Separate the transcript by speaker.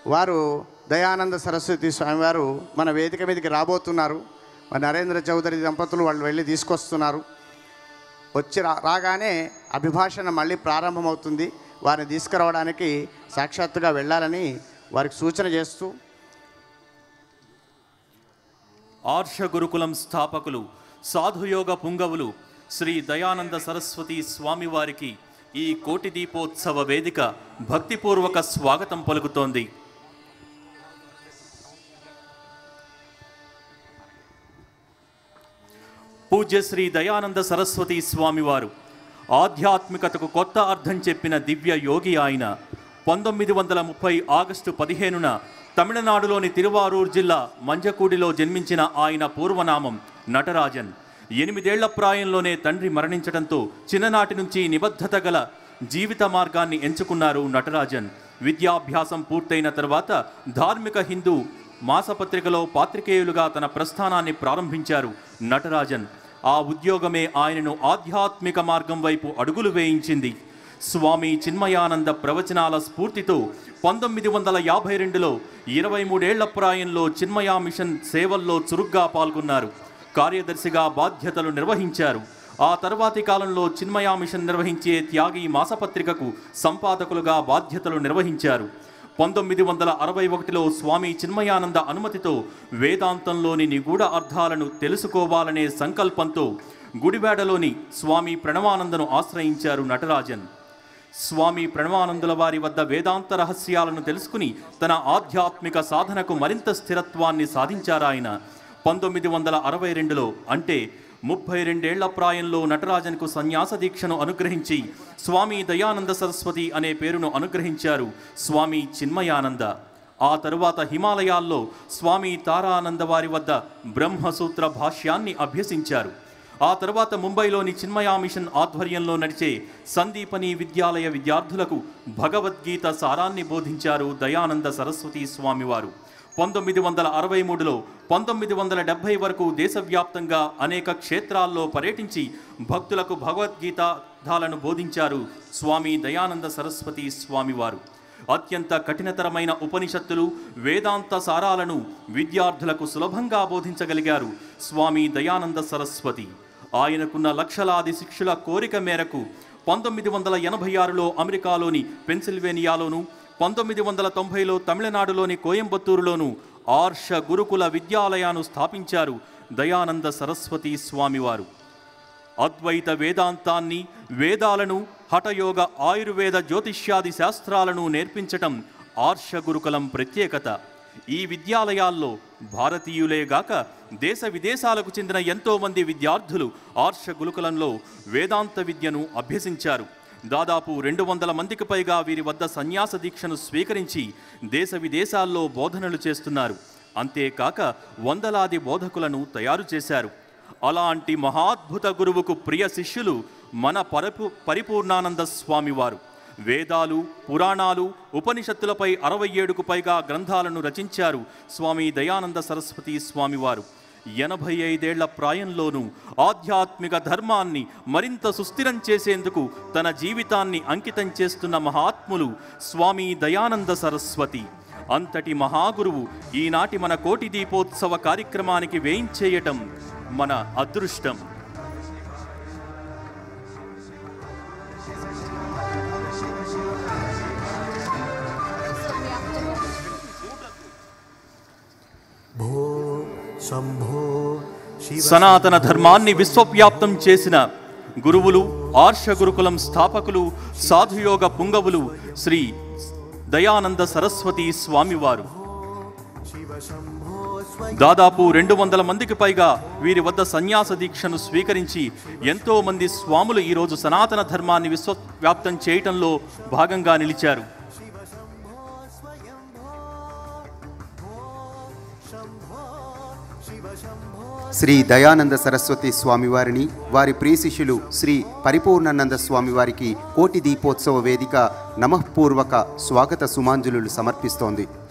Speaker 1: వారు దయానంద సరస్వతి స్వామివారు మన వేదిక మీదకి రాబోతున్నారు మరి నరేంద్ర చౌదరి దంపతులు వాళ్ళు వెళ్ళి తీసుకొస్తున్నారు వచ్చి రా రాగానే అభిభాషణ మళ్ళీ ప్రారంభమవుతుంది వారిని తీసుకురావడానికి సాక్షాత్తుగా వెళ్ళాలని వారికి సూచన చేస్తూ
Speaker 2: ఆర్ష గురుకులం స్థాపకులు సాధుయోగ పుంగవులు శ్రీ దయానంద సరస్వతి స్వామివారికి ఈ కోటి దీపోత్సవ వేదిక భక్తిపూర్వక స్వాగతం పలుకుతోంది పూజ్య శ్రీ దయానంద సరస్వతి స్వామివారు ఆధ్యాత్మికతకు కొత్త అర్థం చెప్పిన దివ్య యోగి ఆయన పంతొమ్మిది వందల ముప్పై ఆగస్టు పదిహేనున తమిళనాడులోని తిరువారూర్ జిల్లా మంజకూడిలో జన్మించిన ఆయన పూర్వనామం నటరాజన్ ఎనిమిదేళ్ల ప్రాయంలోనే తండ్రి మరణించడంతో చిన్ననాటి నుంచి నిబద్ధత గల జీవిత మార్గాన్ని ఎంచుకున్నారు నటరాజన్ విద్యాభ్యాసం పూర్తయిన తర్వాత ధార్మిక హిందూ మాసపత్రికలో పాత్రికేయులుగా తన ప్రస్థానాన్ని ప్రారంభించారు నటరాజన్ ఆ ఉద్యోగమే ఆయనను ఆధ్యాత్మిక మార్గం వైపు అడుగులు వేయించింది స్వామి చిన్మయానంద ప్రవచనాల స్ఫూర్తితో పంతొమ్మిది వందల యాభై రెండులో ఇరవై మూడేళ్ల ప్రాయంలో చిన్మయా మిషన్ సేవల్లో చురుగ్గా పాల్గొన్నారు కార్యదర్శిగా బాధ్యతలు నిర్వహించారు ఆ తర్వాతి కాలంలో చిన్మయా మిషన్ నిర్వహించే త్యాగి మాసపత్రికకు సంపాదకులుగా బాధ్యతలు నిర్వహించారు పంతొమ్మిది వందల అరవై ఒకటిలో స్వామి చిన్మయానంద అనుమతితో వేదాంతంలోని నిగూఢ అర్థాలను తెలుసుకోవాలనే సంకల్పంతో గుడివాడలోని స్వామి ప్రణవానందను ఆశ్రయించారు నటరాజన్ స్వామి ప్రణవానందుల వారి వద్ద వేదాంత రహస్యాలను తెలుసుకుని తన ఆధ్యాత్మిక సాధనకు మరింత స్థిరత్వాన్ని సాధించారాయన పంతొమ్మిది వందల అరవై రెండులో అంటే ముప్పై రెండేళ్ల ప్రాయంలో నటరాజన్కు సన్యాస దీక్షను అనుగ్రహించి స్వామి దయానంద సరస్వతి అనే పేరును అనుగ్రహించారు స్వామి చిన్మయానంద ఆ తరువాత హిమాలయాల్లో స్వామి తారానంద వారి వద్ద బ్రహ్మసూత్ర భాష్యాన్ని అభ్యసించారు ఆ తర్వాత ముంబైలోని చిన్మయా మిషన్ ఆధ్వర్యంలో నడిచే సందీపని విద్యాలయ విద్యార్థులకు భగవద్గీత సారాన్ని బోధించారు దయానంద సరస్వతి స్వామివారు పంతొమ్మిది వందల అరవై మూడులో పంతొమ్మిది వందల డెబ్భై వరకు దేశవ్యాప్తంగా అనేక క్షేత్రాల్లో పర్యటించి భక్తులకు భగవద్గీతార్థాలను బోధించారు స్వామి దయానంద సరస్వతి స్వామివారు అత్యంత కఠినతరమైన ఉపనిషత్తులు వేదాంత సారాలను విద్యార్థులకు సులభంగా బోధించగలిగారు స్వామి దయానంద సరస్వతి ఆయనకున్న లక్షలాది శిష్యుల కోరిక మేరకు పంతొమ్మిది వందల ఎనభై ఆరులో అమెరికాలోని పెన్సిల్వేనియాలోను పంతొమ్మిది వందల తొంభైలో తమిళనాడులోని కోయంబత్తూరులోను ఆర్ష గురుకుల విద్యాలయాను స్థాపించారు దయానంద సరస్వతి స్వామివారు అద్వైత వేదాంతాన్ని వేదాలను హఠయోగ ఆయుర్వేద జ్యోతిష్యాది శాస్త్రాలను నేర్పించటం ఆర్ష గురుకులం ప్రత్యేకత ఈ విద్యాలయాల్లో భారతీయులే గాక దేశ విదేశాలకు చెందిన ఎంతో మంది విద్యార్థులు ఆర్ష గురుకులంలో వేదాంత విద్యను అభ్యసించారు దాదాపు రెండు వందల మందికి పైగా వీరి వద్ద సన్యాస దీక్షను స్వీకరించి దేశ విదేశాల్లో బోధనలు చేస్తున్నారు అంతేకాక వందలాది బోధకులను తయారు చేశారు అలాంటి మహాద్భుత గురువుకు ప్రియ శిష్యులు మన పరపు పరిపూర్ణానంద స్వామివారు వేదాలు పురాణాలు ఉపనిషత్తులపై అరవై ఏడుకు పైగా గ్రంథాలను రచించారు స్వామి దయానంద సరస్వతి స్వామివారు ఎనభై ఐదేళ్ల ప్రాయంలోనూ ఆధ్యాత్మిక ధర్మాన్ని మరింత సుస్థిరం చేసేందుకు తన జీవితాన్ని అంకితం చేస్తున్న మహాత్ములు స్వామి దయానంద సరస్వతి అంతటి మహాగురువు ఈనాటి మన కోటి దీపోత్సవ కార్యక్రమానికి వేయించేయటం మన అదృష్టం
Speaker 3: భో శంభో శివ
Speaker 2: సనాతన ధర్మాన్ని విశ్వవ్యాప్తం చేసిన గురువులు ఆర్ష గురుకులం స్థాపకులు సాధుయోగ పుంగవులు శ్రీ దయానంద సరస్వతి స్వామివారు
Speaker 3: శివ శంభో స్వయం
Speaker 2: దాదాపు రెండు వందల మందికి పైగా వీరి వద్ద సన్యాస దీక్షను స్వీకరించి ఎంతో మంది స్వాములు ఈరోజు సనాతన ధర్మాన్ని విశ్వవ్యాప్తం చేయటంలో భాగంగా నిలిచారు
Speaker 4: శ్రీ దయానంద సరస్వతి స్వామివారిని వారి ప్రియ శిష్యులు శ్రీ పరిపూర్ణానంద స్వామివారికి కోటి దీపోత్సవ వేదిక నమఃపూర్వక స్వాగత సుమాంజలులు సమర్పిస్తోంది